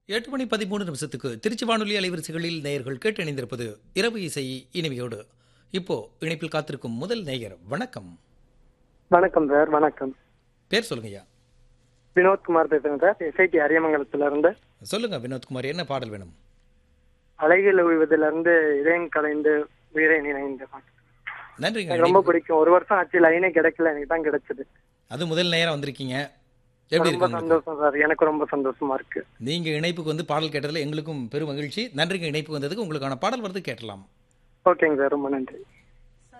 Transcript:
எட்டு மணி பதிமூணு நிமிஷத்துக்கு திருச்சி வானொலி அலைவரிசைகளில் நேயர்கள் கேட்டு இணைந்திருப்பது இரவு இசை இனிமையோடு இப்போ இணைப்பில் காத்திருக்கும் முதல் நேயர் வணக்கம் வணக்கம் சார் வணக்கம் பேர் சொல்லுங்கய்யா வினோத்குமார் பேசுறேன் சார் எஸ்ஐடி அரியமங்கலத்துல இருந்து சொல்லுங்க வினோத்குமார் என்ன பாடல் வேணும் அலைகள் உய்வதுல இருந்து இதயம் கலைந்து உயிரை நினைந்த பாட்டு. நன்றிங்க எனக்கு ரொம்ப பிடிக்கும் ஒரு வருஷம் ஆச்சு லைனே கிடைக்கல எனக்கு தான் கிடைச்சது அது முதல் நேரம் வந்திருக்கீங்க எப்படி ரொம்ப இருக்கு உங்களுக்கு? சந்தோஷம் சார் எனக்கு ரொம்ப சந்தோஷமா இருக்கு நீங்க இணைப்புக்கு வந்து பாடல் கேட்டதுல எங்களுக்கும் பெரும் மகிழ்ச்சி நன்றிங்க இணைப்பு வந்ததுக்கு உங்களுக்கான பாடல் வருது கேட்டலாம் ஓகேங்க சார் ரொம்ப நன்றி